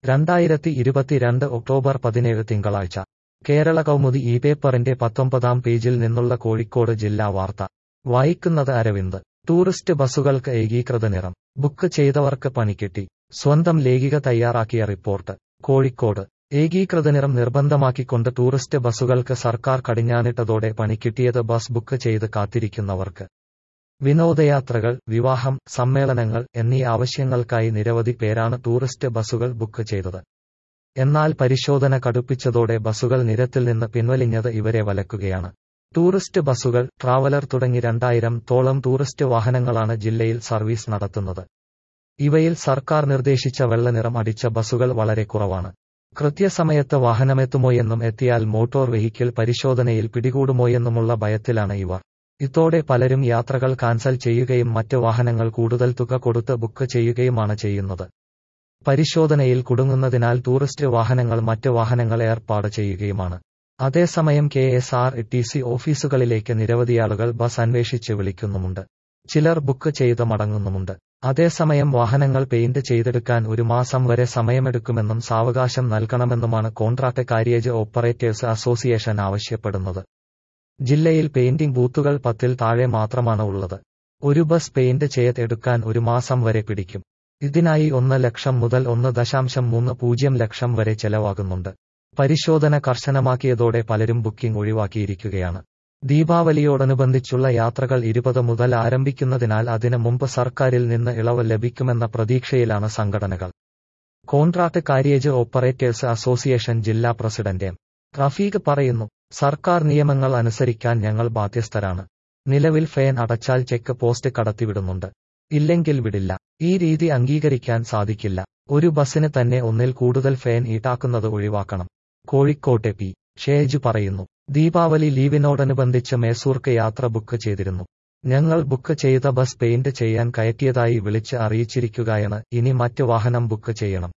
രണ്ടായിരത്തി ഇരുപത്തിരണ്ട് ഒക്ടോബർ പതിനേഴ് തിങ്കളാഴ്ച കേരള കൗമുദി ഈ പേപ്പറിന്റെ പത്തൊമ്പതാം പേജിൽ നിന്നുള്ള കോഴിക്കോട് ജില്ലാ വാർത്ത വായിക്കുന്നത് അരവിന്ദ് ടൂറിസ്റ്റ് ബസ്സുകൾക്ക് ഏകീകൃത നിറം ബുക്ക് ചെയ്തവർക്ക് പണിക്കിട്ടി സ്വന്തം ലേഖിക തയ്യാറാക്കിയ റിപ്പോർട്ട് കോഴിക്കോട് ഏകീകൃത നിറം നിർബന്ധമാക്കിക്കൊണ്ട് ടൂറിസ്റ്റ് ബസ്സുകൾക്ക് സർക്കാർ കടിഞ്ഞാണിട്ടതോടെ പണിക്കിട്ടിയത് ബസ് ബുക്ക് ചെയ്ത് കാത്തിരിക്കുന്നവർക്ക് വിനോദയാത്രകൾ വിവാഹം സമ്മേളനങ്ങൾ എന്നീ ആവശ്യങ്ങൾക്കായി നിരവധി പേരാണ് ടൂറിസ്റ്റ് ബസ്സുകൾ ബുക്ക് ചെയ്തത് എന്നാൽ പരിശോധന കടുപ്പിച്ചതോടെ ബസ്സുകൾ നിരത്തിൽ നിന്ന് പിൻവലിഞ്ഞത് ഇവരെ വലക്കുകയാണ് ടൂറിസ്റ്റ് ബസ്സുകൾ ട്രാവലർ തുടങ്ങി രണ്ടായിരം തോളം ടൂറിസ്റ്റ് വാഹനങ്ങളാണ് ജില്ലയിൽ സർവീസ് നടത്തുന്നത് ഇവയിൽ സർക്കാർ നിർദ്ദേശിച്ച വെള്ളനിറം അടിച്ച ബസ്സുകൾ വളരെ കുറവാണ് കൃത്യസമയത്ത് വാഹനമെത്തുമോയെന്നും എത്തിയാൽ മോട്ടോർ വെഹിക്കിൾ പരിശോധനയിൽ പിടികൂടുമോയെന്നുമുള്ള ഭയത്തിലാണ് ഇവർ ഇതോടെ പലരും യാത്രകൾ കാൻസൽ ചെയ്യുകയും മറ്റ് വാഹനങ്ങൾ കൂടുതൽ തുക കൊടുത്ത് ബുക്ക് ചെയ്യുകയുമാണ് ചെയ്യുന്നത് പരിശോധനയിൽ കുടുങ്ങുന്നതിനാൽ ടൂറിസ്റ്റ് വാഹനങ്ങൾ മറ്റ് വാഹനങ്ങൾ ഏർപ്പാട് ചെയ്യുകയുമാണ് അതേസമയം K S R T C ഓഫീസുകളിലേക്ക് നിരവധിയാളുകൾ ബസ് അന്വേഷിച്ച് വിളിക്കുന്നുമുണ്ട് ചിലർ ബുക്ക് ചെയ്ത് മടങ്ങുന്നുമുണ്ട് അതേസമയം വാഹനങ്ങൾ പെയിന്റ് ചെയ്തെടുക്കാൻ ഒരു മാസം വരെ സമയമെടുക്കുമെന്നും സാവകാശം നൽകണമെന്നുമാണ് കോൺട്രാക്ട് കാരിയേജ് ഓപ്പറേറ്റേഴ്സ് അസോസിയേഷൻ ആവശ്യപ്പെടുന്നത് ജില്ലയിൽ പെയിന്റിംഗ് ബൂത്തുകൾ പത്തിൽ താഴെ മാത്രമാണ് ഉള്ളത് ഒരു ബസ് പെയിന്റ് ചെയ്തെടുക്കാൻ ഒരു മാസം വരെ പിടിക്കും ഇതിനായി ഒന്ന് ലക്ഷം മുതൽ ഒന്ന് ദശാംശം മൂന്ന് പൂജ്യം ലക്ഷം വരെ ചെലവാകുന്നുണ്ട് പരിശോധന കർശനമാക്കിയതോടെ പലരും ബുക്കിംഗ് ഒഴിവാക്കിയിരിക്കുകയാണ് ദീപാവലിയോടനുബന്ധിച്ചുള്ള യാത്രകൾ ഇരുപത് മുതൽ ആരംഭിക്കുന്നതിനാൽ അതിന് മുമ്പ് സർക്കാരിൽ നിന്ന് ഇളവ് ലഭിക്കുമെന്ന പ്രതീക്ഷയിലാണ് സംഘടനകൾ കോൺട്രാക്ട് കാരിയേജ് ഓപ്പറേറ്റേഴ്സ് അസോസിയേഷൻ ജില്ലാ പ്രസിഡന്റ് എം റഫീഖ് പറയുന്നു സർക്കാർ നിയമങ്ങൾ അനുസരിക്കാൻ ഞങ്ങൾ ബാധ്യസ്ഥരാണ് നിലവിൽ ഫെയിൻ അടച്ചാൽ ചെക്ക് പോസ്റ്റ് കടത്തിവിടുന്നുണ്ട് ഇല്ലെങ്കിൽ വിടില്ല ഈ രീതി അംഗീകരിക്കാൻ സാധിക്കില്ല ഒരു ബസ്സിന് തന്നെ ഒന്നിൽ കൂടുതൽ ഫെയിൻ ഈടാക്കുന്നത് ഒഴിവാക്കണം കോഴിക്കോട്ടെ പി ഷേജ് പറയുന്നു ദീപാവലി ലീവിനോടനുബന്ധിച്ച് മേസൂർക്ക് യാത്ര ബുക്ക് ചെയ്തിരുന്നു ഞങ്ങൾ ബുക്ക് ചെയ്ത ബസ് പെയിന്റ് ചെയ്യാൻ കയറ്റിയതായി വിളിച്ച് അറിയിച്ചിരിക്കുകയാണ് ഇനി മറ്റ് വാഹനം ബുക്ക് ചെയ്യണം